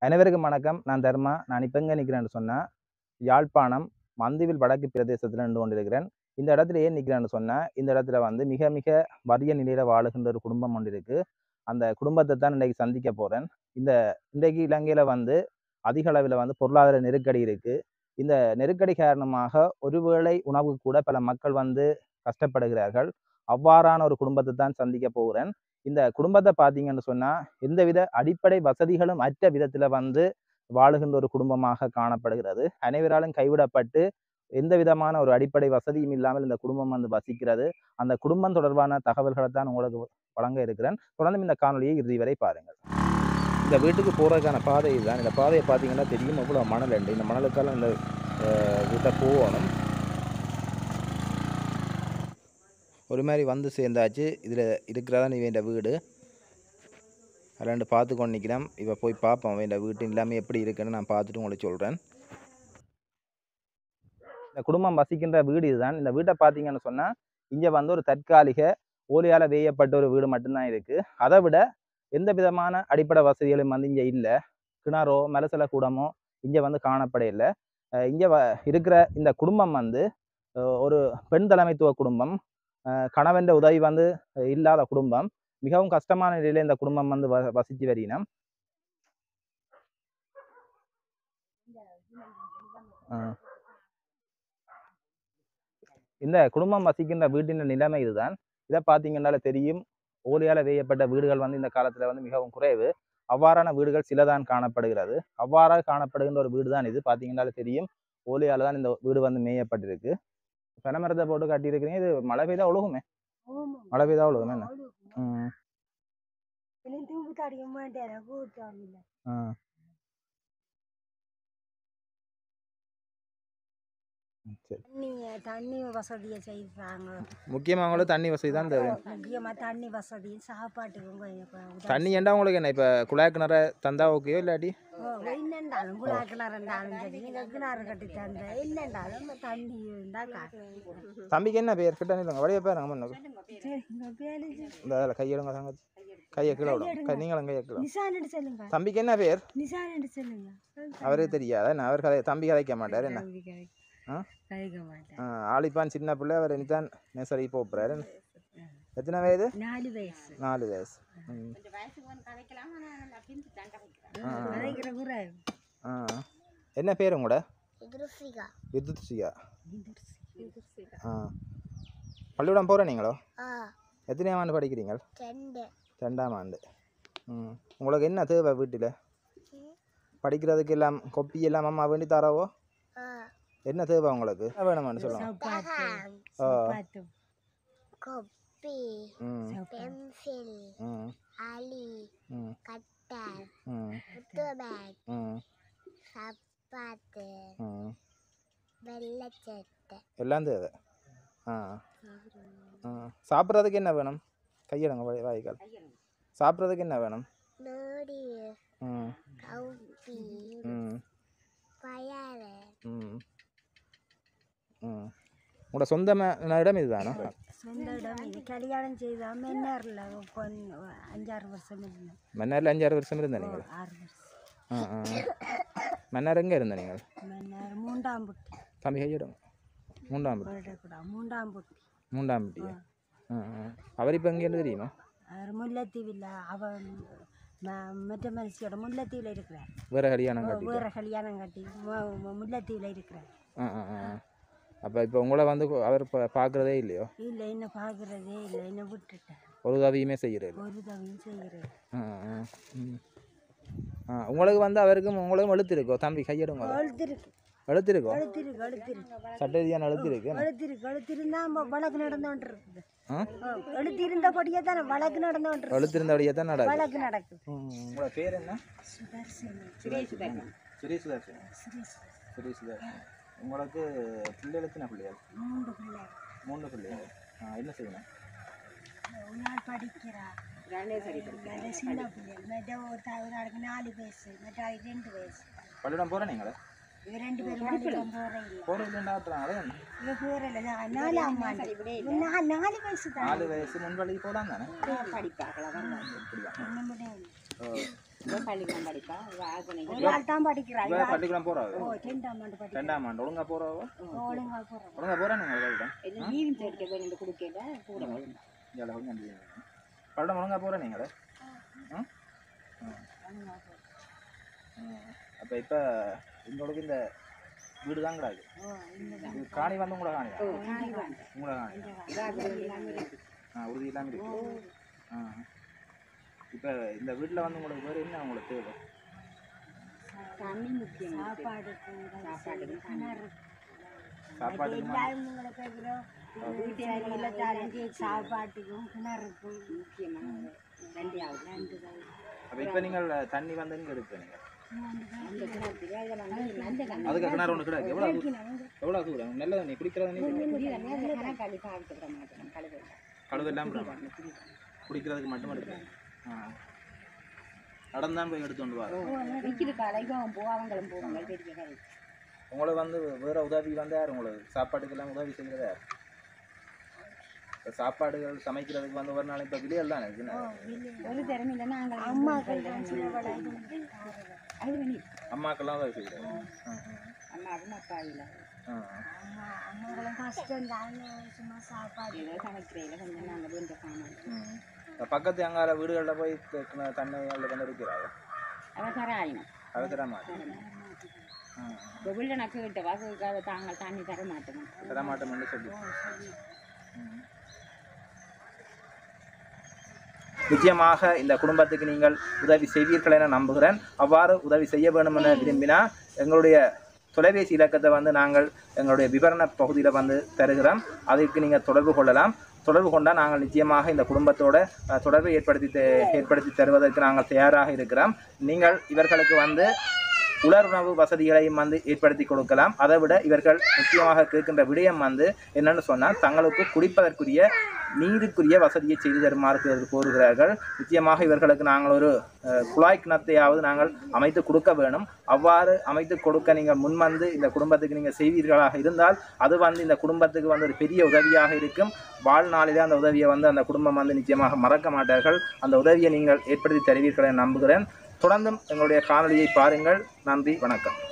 அனைவருக்கும் வணக்கம் நான் தர்மா நான் இப்போ எங்கே நிற்கிறேன்னு சொன்னால் யாழ்ப்பாணம் மந்திவில் வடக்கு பிரதேசத்தில் நின்று கொண்டிருக்கிறேன் இந்த இடத்துல ஏன் நிற்கிறேன்னு சொன்னால் இந்த இடத்துல வந்து மிக மிக வறிய நிலையில் வாழுகின்ற ஒரு குடும்பம் ஒன்று இருக்குது அந்த குடும்பத்தை தான் இன்றைக்கு சந்திக்க போகிறேன் இந்த இன்றைக்கு இலங்கையில் வந்து அதிக அளவில் வந்து பொருளாதார நெருக்கடி இருக்குது இந்த நெருக்கடி காரணமாக ஒருவேளை உணவு கூட பல மக்கள் வந்து கஷ்டப்படுகிறார்கள் அவ்வாறான ஒரு குடும்பத்தை தான் சந்திக்க போகிறேன் இந்த குடும்பத்தை பார்த்தீங்கன்னு சொன்னால் எந்தவித அடிப்படை வசதிகளும் அற்ற விதத்தில் வந்து வாழுகின்ற ஒரு குடும்பமாக காணப்படுகிறது அனைவராலும் கைவிடப்பட்டு எந்த விதமான ஒரு அடிப்படை வசதியும் இல்லாமல் இந்த குடும்பம் வந்து வசிக்கிறது அந்த குடும்பம் தொடர்பான தகவல்களை தான் உங்களுக்கு வழங்க இருக்கிறேன் தொடர்ந்து இந்த காணொலியை இறுதி வரை பாருங்கள் இந்த வீட்டுக்கு போகிறதுக்கான பாதை இதுதான் இந்த பாதையை பார்த்தீங்கன்னா தெரியும் எவ்வளோ மணல் உண்டு இந்த மணலுக்கால இந்த அஹ், வீட்டை போகணும் ஒரு மாதிரி வந்து சேர்ந்தாச்சு இதில் இருக்கிறதா நீ வேண்ட வீடு ரெண்டு பார்த்து கொண்டு நிற்கிறேன் இப்போ போய் பார்ப்போம் வேண்ட வீட்டு எல்லாமே எப்படி இருக்குன்னு நான் பார்த்துட்டு உங்களுக்கு சொல்கிறேன் இந்த குடும்பம் வசிக்கின்ற வீடு இதுதான் இந்த வீட்டை பார்த்தீங்கன்னு சொன்னால் இங்கே வந்து ஒரு தற்காலிக ஓலையால் வேயப்பட்ட ஒரு வீடு மட்டும்தான் இருக்குது அதை விட எந்த விதமான அடிப்படை வசதிகளும் வந்து இங்கே இல்லை கிணறோ மலசல கூடமோ இங்கே வந்து காணப்பட இல்லை இங்கே வ இருக்கிற இந்த குடும்பம் வந்து அஹ், ஒரு பெண் தலைமைத்துவ குடும்பம் அஹ், கணவன் உதவி வந்து அஹ், இல்லாத குடும்பம் மிகவும் கஷ்டமான நிலையில இந்த குடும்பம் வந்து வ வசித்து வரினம் இந்த குடும்பம் வசிக்கின்ற வீட்டின் நிலைமை இதுதான் இதை பார்த்தீங்கன்னால தெரியும் ஓலையால் வேயப்பட்ட வீடுகள் வந்து இந்த காலத்தில் வந்து மிகவும் குறைவு அவ்வாறான வீடுகள் சிலதான் காணப்படுகிறது அவ்வாறாக காணப்படுகின்ற ஒரு வீடு தான் இது பார்த்தீங்கன்னால தெரியும் ஓலையால் தான் இந்த வீடு வந்து மேயப்பட்டிருக்கு பனைமரத்தை போட்டு கட்டியிருக்கிறீங்க இது மழை பெய்தா ஒழுகுமே மழை பெய்தா ஒழுகுமே என்ன ம் ஆ ம், சரி தண்ணி தண்ணி வசதியை செய்தாங்க முக்கியமாக அவங்களுக்கு தண்ணி வசதி தான் தேவை முக்கியமாக தண்ணி வசதி சாப்பாட்டுக்கும் கொஞ்சம் கொ- உதவி தண்ணி ஏண்டா உங்களுக்கு என்ன இப்போ குழாய் கிணற தந்தா ஓகேயோ இல்லாட்டி ஓ, என்னண்டாலும் புலா கிணறு இருந்தாலும் சரி இல்லை கிணறு கட்டி தந்த என்னண்டாலும் தண்ணி இருந்தால் காட்டு தம்பிக்கு என்ன பேர் கிட்ட நில்லுங்க வழியை பேர் நம்ம சரி இந்த பேரு இந்த அதில் கையெடுங்க தங்கச்சி கையை கீழே விடும் கை நீங்களும் கையை கீழே நிசான்னு சொல்லுங்க தம்பிக்கு என்ன பேர் நிசான்னு சொல்லுங்க அவரே தெரியாத என்ன அவர் கதை தம்பி கதைக்க மாட்டார் என்ன ஆ? கழிக்க மாட்டேன் ஆ, ஆளிப்பான் சின்ன பிள்ளை அவர் இனிதான் நெசரி போகிறாரு எத்தனை வயது நாலு வயசு நாலு வயசு ம். ஆ, கதைக்கிற குறை ஆ. என்ன பேர் உங்களோட எதிர்சிகா விதுத்ஷியா ஆ பள்ளிக்கூடம் போகிற நீங்களோ ஆ எத்தனையாம் ஆண்டு படிக்கிறீங்க ரெண்டு ரெண்டாம் ஆண்டு ம் உங்களுக்கு என்ன தேவை வீட்டில் படிக்கிறதுக்கு எல்லாம் கொப்பி எல்லாம் அம்மா வேண்டி தரவோ ஆ என்ன தேவை உங்களுக்கு என்ன வேணுமான்னு சொல்லுங்க சப்பாத்து ஆ. சப்பாத்து கொப்பி ம் பென்சில் ம் அலி ம் கட்டர் ம் புத்து பேக் ம் சப்பாத்து ம் வெள்ளச்சட்டை எல்லாம் தேவை ஆ ஆ சாப்பிட்றதுக்கு என்ன வேணும் கையிடுங்க வாய் வாய்க்கால் சாப்பிட்றதுக்கு என்ன வேணும் நூடில்ஸ் ம் கவுப்பி ம் பயறு ம் ம் உங்களோட சொந்த ம- இடம் இதுதானோ சொந்த இடம் இது கல்யாணம் செய்தா மென்னாரில் கொஞ்சம் அஞ்சாறு வருஷம் இருந்தேன் மன்னாரில் அஞ்சாறு வருஷம் இருந்த நீங்கள் ஆறு வருஷம் ஆ ஆ மன்னார் எங்கே இருந்த நீங்கள் மன்னார் மூண்டாம்புட்டி தம்பி கையிடுங்க மூண்டாம்பட்டி போயிடக்கூடா மூண்டாம்புட்டி மூண்டாம்பட்டியா ஆ ஆ அவர் இப்போ எங்கேருந்து தெரியுமா அவர் முல்லைத்தீவில் அவன் ம- மற்ற மனுஷியோட முல்லைத்தீவில் இருக்கிறார் வேறு கல்யாணம் கட்டி வேறு கல்யாணம் கட்டி மு- மு- முல்லைத்தீவில் இருக்கிறார் ஆ ஆ ஆ அப்போ இப்போ உங்களை வந்து கொ- அவர் இப்போ பார்க்குறதே இல்லையோ இல்லை என்ன பார்க்குறதே இல்லை என்ன விட்டுட்டேன் ஒரு உதவியுமே செய்கிறது ஒரு தவியும் செய்கிறேன் ஆ ஆ ம் ஆ உங்களுக்கு வந்து அவருக்கும் உங்களுக்கும் எழுத்து இருக்கோ தம்பி கையிடுங்க அழுத்திருக்கு எழுத்து இருக்கோ அழுத்திருக்கு அழுத்திருக்கு சட்டரீதியான எழுத்து இருக்கு அழுத்திருக்கு அழுத்திருந்தா வழக்கு நடந்தோன்ட்டு இருக்குது ஆ எழுத்திருந்தபடியே தானே வழக்கு நடந்தோன்ட்டு இருக்கு. எழுத்து இருந்தபடியே தான் நடக்குது வழக்கு நடக்குது உங்களோட பேர் என்ன சுதர்சனம் ஸ்ரீ சுதர்ஷன் ஸ்ரீ சுதர்ஷன் ஸ்ரீ சுதர்ஷன் உங்களுக்கு பிள்ளைகள் எத்தனை பிள்ளைகள் மூன்று பிள்ளை மூணு பிள்ளைகள் ஆ என்ன செய்யணும் ஒரு நாள் படிக்கிறா மற்ற சின்ன பிள்ளை மற்ற ஒரு த- ஒரு ஆளுக்கு நாலு வயசு மற்ற ஆளுக்கு ரெண்டு வயசு பள்ளிக்கூடம் போகிறேன் நீங்களே இவ ரெண்டு பேரும் பள்ளிக்கூடம் போகிறேன் இல்லை போகிறது டாக்டராங்களே இவ போகிறல நாலாம் ஆண்டு நா- நாலு வயசு தான் நாலு வயசு முன்பள்ளிக்கு போகலாம் தானே ஒன்றும் முடியாது ஓ பள்ளிக்கூடம் படிப்பா வாசனைக்கு ஒரு ஆள் தான் படிக்கிறா இவ பள்ளிக்கூடம் போறாவ ஓ ரெண்டாம் ஆண்டு படிக்கிறா ரெண்டாம் ஆண்டு ஒழுங்கா போறவ ஒழுங்கா போகிறோம் ஒழுங்கா போறா நீங்க விளையாட எல்லாம் லீவிங் சேர்க்க போய் ரெண்டு கொடுக்கல கூட வரும் இதில் ஒழுங்கா படம் ஒழுங்கா போற நீங்களே அப்ப இப்ப உங்களுக்கு இந்த வீடு தான் கிடையாது இது காணி வந்து உங்களோட காணி உங்களோட காணி ஆ உறுதி இல்லாமல் இருக்கு ஆ இப்போ இந்த வீட்டில் வந்து உங்களுக்கு வேறு என்ன உங்களுக்கு தேவை தண்ணி முக்கியம் சாப்பாடுக்கு சாப்பாட்டுக்கு கிணறு சாப்பாடு எல்லாரும் உங்களை கேட்குறோம் வீட்டு தரேன் சாப்பாட்டுக்கும் கிணறுக்கும் முக்கியமான ரெண்டாவது ரெண்டு அப்போ இப்போ நீங்கள் தண்ணி வந்து நீங்கள் எடுக்க நீங்கள் அந்த கிணத்துல இதில் வந்து நல்ல தண்ணி அதுக்கு கிணறு ஒன்று கிடையாது எவ்வளோ எவ்வளோ தூரம் நல்ல தண்ணி குடிக்கிற தண்ணி புரிய தண்ணி அதில் கணக்காளி பாவித்துக்கிற மாட்டேன் கழுவு கழுவு எல்லாம் குடிக்கிறதுக்கு மட்டும் எடுக்கிறேன் ஆ நடந்தான் போய் எடுத்து வா விற்கிது காலைக்கும் போ அவங்களும் போவாங்க பெரிய கதை உங்களை வந்து வேற உதவி வந்து யார் உங்களுக்கு சாப்பாட்டுக்கெல்லாம் உதவி செய்கிறது யார் இப்போ சாப்பாடுகள் சமைக்கிறதுக்கு வந்து ஒரு நாளைக்கு இப்போ விலையல் தானே இது என்ன? ஒரு திறமை இல்லை நாங்கள் அம்மாக்கள் தான் சின்ன வளர்ந்து அது பண்ணி அம்மாக்கெல்லாம் உதவி செய்கிறது அம்மாவும் அப்பா இல்லை ஆ அம்மா அம்மாக்களும் கஷ்டம் தான் சும்மா சாப்பாடு ஏதோ சமைக்கிறதில்ல கொஞ்சம் நாங்கள் வேண்ட சாமான் ம். இந்த பக்கத்து அங்கால வீடுகளில் போய் த- த- தண்ணி அதில் கொண்டு இருக்கிறாங்க அவன் தர ஆயினும் அதை தர மாட்டேன் இப்போ வீட்டை நான் கேட்ட வாசலுக்காக தாங்கள் தண்ணி தர மாட்டோம் தர மாட்டோம்னு சொல்லி ம். நிச்சயமாக இந்த குடும்பத்துக்கு நீங்கள் உதவி செய்வீர்கள் என நம்புகிறேன் அவ்வாறு உதவி செய்ய வேண்டும் என விரும்பினா எங்களுடைய தொலைபேசி இலக்கத்தை வந்து நாங்கள் எங்களுடைய விவரண பகுதியில் வந்து தருகிறோம் அதற்கு நீங்கள் தொடர்பு கொள்ளலாம் தொடர்பு கொண்டால் நாங்கள் நிச்சயமாக இந்த குடும்பத்தோட அஹ், தொடர்பை ஏற்படுத்தி தே- ஏற்படுத்தி தருவதற்கு நாங்கள் தயாராக இருக்கிறோம் நீங்கள் இவர்களுக்கு வந்து உலருணவு வசதிகளையும் வந்து ஏற்படுத்தி கொடுக்கலாம் அதை விட இவர்கள் முக்கியமாக கேட்கின்ற விடயம் வந்து என்னன்னு சொன்னால் தங்களுக்கு குடிப்பதற்குரிய நீருக்குரிய வசதியை செய்து தருமாறு கே- கோருகிறார்கள் நிச்சயமாக இவர்களுக்கு நாங்கள் ஒரு அஹ், குழாய் கிணத்தையாவது நாங்கள் அமைத்து கொடுக்க வேணும் அவ்வாறு அமைத்து கொடுக்க நீங்கள் முன்வந்து இந்த குடும்பத்துக்கு நீங்கள் செய்வீர்களாக இருந்தால் அது வந்து இந்த குடும்பத்துக்கு வந்து ஒரு பெரிய உதவியாக இருக்கும் வாழ்நாளிலே அந்த உதவியை வந்து அந்த குடும்பம் வந்து நிச்சயமாக மறக்க மாட்டார்கள் அந்த உதவியை நீங்கள் ஏற்படுத்தி தருவீர்கள் என நம்புகிறேன் தொடர்ந்தும் எங்களுடைய காணொளியை பாருங்கள் நன்றி வணக்கம்